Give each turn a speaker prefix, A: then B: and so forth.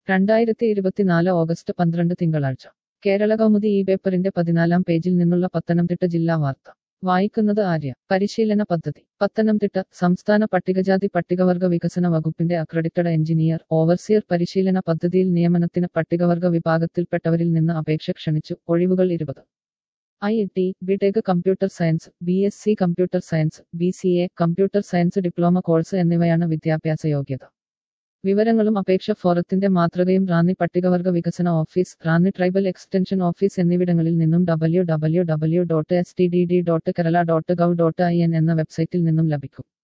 A: രണ്ടായിരത്തി ഇരുപത്തിനാല് ഓഗസ്റ്റ് പന്ത്രണ്ട് തിങ്കളാഴ്ച കേരള കൗമുദി ഈ പേപ്പറിന്റെ പതിനാലാം പേജിൽ നിന്നുള്ള പത്തനംതിട്ട ജില്ലാ വാർത്ത വായിക്കുന്നത് ആര്യ പരിശീലന പദ്ധതി പത്തനംതിട്ട സംസ്ഥാന പട്ടികജാതി പട്ടികവർഗ വികസന വകുപ്പിന്റെ അക്രഡിറ്റഡ് എഞ്ചിനീയർ ഓവർസിയർ പരിശീലന പദ്ധതിയിൽ നിയമനത്തിന് പട്ടികവർഗ വിഭാഗത്തിൽപ്പെട്ടവരിൽ നിന്ന് അപേക്ഷ ക്ഷണിച്ചു ഒഴിവുകൾ ഇരുപത് I T B Tech computer science B S C computer science B C A computer science diploma course എന്നിവയാണ് വിദ്യാഭ്യാസ യോഗ്യത വിവരങ്ങളും അപേക്ഷ ഫോറത്തിന്റെ മാതൃകയും റാന്നി പട്ടികവർഗ വികസന office Ranni tribal extension office എന്നിവിടങ്ങളിൽ നിന്നും W W W dot S T D D dot Kerala dot gov dot I N എന്ന വെബ്സൈറ്റിൽ നിന്നും ലഭിക്കും